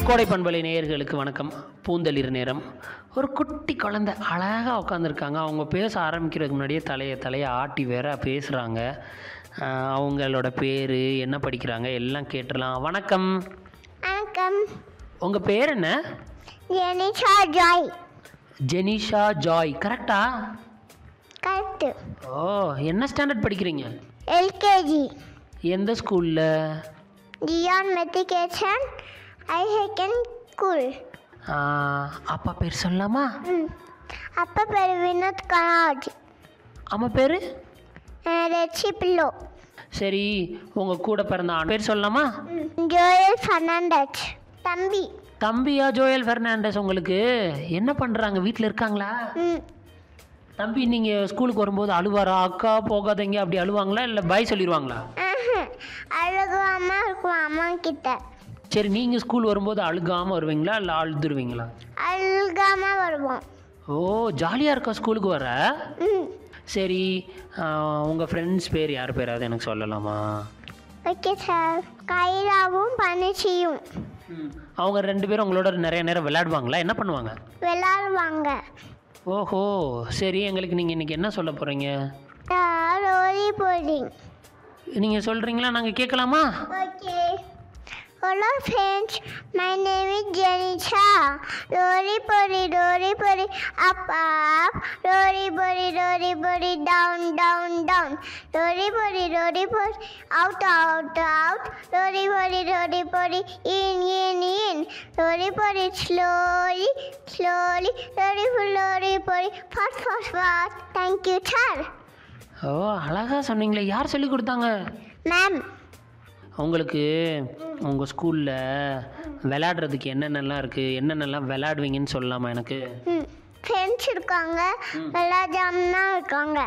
கோடை பண்பலை நேயர்களுக்கு வணக்கம் பூந்தளிர் நேரம் ஒரு குட்டி குழந்தை அழகாக உட்காந்துருக்காங்க அவங்க பேச ஆரம்பிக்கிறதுக்கு முன்னாடியே தலையை தலையை ஆட்டி வேற பேசுகிறாங்க அவங்களோட பேர் என்ன படிக்கிறாங்க எல்லாம் கேட்டுடலாம் வணக்கம் வணக்கம் உங்கள் பேர் என்ன ஜெனிஷா ஜாய் ஜெனிஷா ஜாய் கரெக்டா கரெக்டு ஓ என்ன ஸ்டாண்டர்ட் படிக்கிறீங்க எல்கேஜி எந்த ஸ்கூலில் ஜியான் மெத்திகேஷன் ஐ செகண்ட் ஸ்கூல் அப்பா பேர் சொல்லலாமா ம் அப்பா பேர் வினோத் கனாஜ் அம்மா பேர் ரெச்சி பில்லோ சரி உங்கள் கூட பிறந்த ஆண் பேர் சொல்லலாமா ஜோயல் ஃபர்னாண்டஸ் தம்பி தம்பியா ஜோயல் ஃபெர்னாண்டஸ் உங்களுக்கு என்ன பண்ணுறாங்க வீட்டில் இருக்காங்களா ம் தம்பி நீங்கள் ஸ்கூலுக்கு வரும்போது அழுவாரா அக்கா போகாதீங்க அப்படி அழுவாங்களா இல்லை பாய் சொல்லிடுவாங்களா ஆஹ். அழுகாம இருக்கும் அம்மா கிட்ட சரி நீங்கள் ஸ்கூல் வரும்போது அழுகாமல் வருவீங்களா இல்லை அழுதுருவீங்களா அழுகாம வருவோம் ஓ ஜாலியாக இருக்கா ஸ்கூலுக்கு வர ம் சரி உங்கள் ஃப்ரெண்ட்ஸ் பேர் யார் பேராவது எனக்கு சொல்லலாமா ஓகே சார் கைலாவும் பனிச்சியும் அவங்க ரெண்டு பேரும் உங்களோட நிறைய நேரம் விளையாடுவாங்களா என்ன பண்ணுவாங்க விளாடுவாங்க ஓஹோ சரி எங்களுக்கு நீங்கள் இன்றைக்கி என்ன சொல்ல போகிறீங்க ரோலி போலிங் நீங்கள் சொல்கிறீங்களா நாங்கள் கேட்கலாமா Okay. Hello friends, my name is Janisha. Rory pori, rory pori, up up. Rory pori, rory pori, down down down. Rory pori, rory pori, out out out. Rory pori, rory pori, in in in. Rory pori, slowly slowly. Rory pori, rory pori, fast fast fast. Thank you, sir. ஓ அழகாக சொன்னீங்களே யார் சொல்லி கொடுத்தாங்க Ma'am. உங்களுக்கு உங்கள் ஸ்கூலில் விளையாடுறதுக்கு என்னென்னலாம் இருக்குது என்னென்னலாம் விளையாடுவீங்கன்னு சொல்லலாமா எனக்கு ம் ஃப்ரெண்ட்ஸ் இருக்காங்க விளையாடாம தான் இருக்காங்க